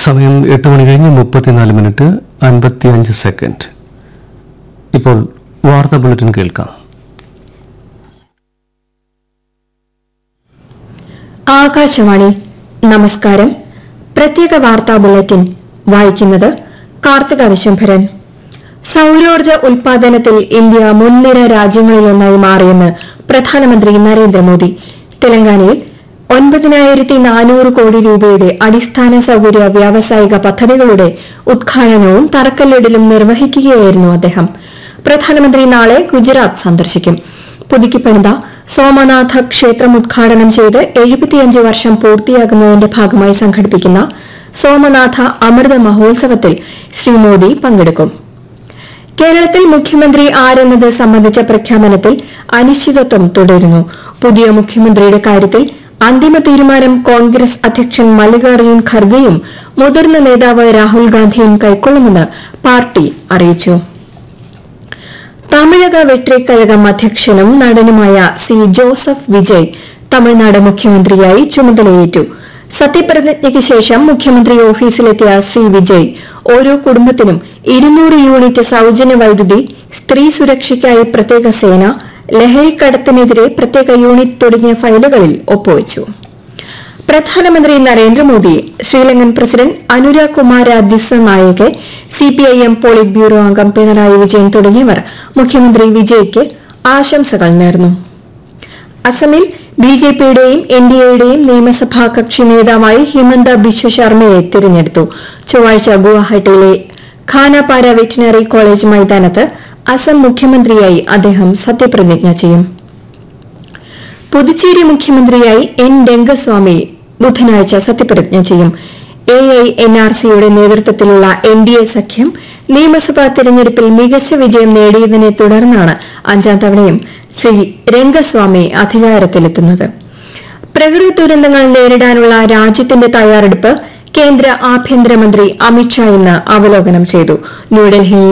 സമയം എട്ട് മണി കഴിഞ്ഞ് മുപ്പത്തിനാല് മിനിറ്റ് അൻപത്തി അഞ്ച് സെക്കൻഡ് ഇപ്പോൾ വാർത്താ ബുള്ളറ്റിൻ കേൾക്കാം ആകാശവാണി നമസ്കാരം പ്രത്യേക വാർത്താ ബുള്ളറ്റിൻ വായിക്കുന്നത് കാർത്തിക വിശംഭരൻ സൌരോർജ ഉൽപാദനത്തിൽ ഇന്ത്യ മുൻനിര രാജ്യങ്ങളിലൊന്നായി മാറിയെന്ന് പ്രധാനമന്ത്രി നരേന്ദ്രമോദി തെലങ്കാനയിൽ ഒൻപതിനായിരത്തി നാനൂറ് കോടി രൂപയുടെ അടിസ്ഥാന സൌകര്യ വ്യാവസായിക പദ്ധതികളുടെ ഉദ്ഘാടനവും തറക്കല്ലിടലും നിർവഹിക്കുകയായിരുന്നു അദ്ദേഹം പ്രധാനമന്ത്രി നാളെ ഗുജറാത്ത് സന്ദർശിക്കും പുതുക്കിപ്പണിത സോമനാഥ ക്ഷേത്രം ഉദ്ഘാടനം ചെയ്ത് എഴുപത്തിയഞ്ച് വർഷം പൂർത്തിയാകുന്നതിന്റെ ഭാഗമായി സംഘടിപ്പിക്കുന്ന സോമനാഥ അമൃത മഹോത്സവത്തിൽ ശ്രീ മോദി പങ്കെടുക്കും കേരളത്തിൽ മുഖ്യമന്ത്രി ആരെന്നത് സംബന്ധിച്ച പ്രഖ്യാപനത്തിൽ അനിശ്ചിതത്വം തുടരുന്നു പുതിയ മുഖ്യമന്ത്രിയുടെ കാര്യത്തിൽ അന്തിമ തീരുമാനം കോൺഗ്രസ് അധ്യക്ഷൻ മല്ലികാർജ്ജുൻ ഖർഗെയും മുതിർന്ന നേതാവ് രാഹുൽ ഗാന്ധിയും കൈക്കൊള്ളുമെന്ന് പാർട്ടി അറിയിച്ചു തമിഴക വെട്രിക്കഴകം അധ്യക്ഷനും നടനുമായ സി ജോസഫ് വിജയ് തമിഴ്നാട് മുഖ്യമന്ത്രിയായി ചുമതലയേറ്റു സത്യപ്രതിജ്ഞയ്ക്ക് ശേഷം മുഖ്യമന്ത്രി ഓഫീസിലെത്തിയ ശ്രീ വിജയ് ഓരോ കുടുംബത്തിനും ഇരുന്നൂറ് യൂണിറ്റ് സൌജന്യ വൈദ്യുതി സ്ത്രീ സുരക്ഷയ്ക്കായി പ്രത്യേക സേന ലഹരിക്കടത്തിനെതിരെ പ്രത്യേക യൂണിറ്റ് തുടങ്ങിയ ഫയലുകളിൽ ഒപ്പുവച്ചു പ്രധാനമന്ത്രി Narendra Modi Sri Lankan president Anurag Kumara Dissanayake CPIM polit bureau അംഗം പിണറായി വിജയൻ തുടങ്ങിയവർ മുഖ്യമന്ത്രി വിജയ്ക്ക് ആശംസകൾ നേർന്നു അസമിൽ ബി ജെ പിയുടെയും എൻ ഡി എയുടെയും നിയമസഭാ കക്ഷി നേതാവായി ഹിമന്ത ബിശ്വ ശർമ്മയെ തിരഞ്ഞെടുത്തു ചൊവ്വാഴ്ച ഗുവാഹട്ടിയിലെ ഖാനാപാര വെറ്റിനറി കോളേജ് മൈതാനത്ത് അസം മുഖ്യമന്ത്രിയായി അദ്ദേഹം സത്യപ്രതിജ്ഞ ചെയ്യും പുതുച്ചേരി മുഖ്യമന്ത്രിയായി എൻ രംഗസ്വാമി ബുധനാഴ്ച സത്യപ്രതിജ്ഞ ചെയ്യും എ ഐ എൻ ആർ സിയുടെ നേതൃത്വത്തിലുള്ള എൻ ഡി എ സഖ്യം നിയമസഭാ തെരഞ്ഞെടുപ്പിൽ മികച്ച വിജയം നേടിയതിനെ തുടർന്നാണ് അഞ്ചാം തവണയും ശ്രീ രംഗസ്വാമി അധികാരത്തിലെത്തുന്നത് പ്രകൃതി ദുരന്തങ്ങൾ നേരിടാനുള്ള രാജ്യത്തിന്റെ തയ്യാറെടുപ്പ് കേന്ദ്ര ആഭ്യന്തരമന്ത്രി അമിത്ഷാ ഇന്ന് അവലോകനം ചെയ്തു ന്യൂഡൽഹിയിൽ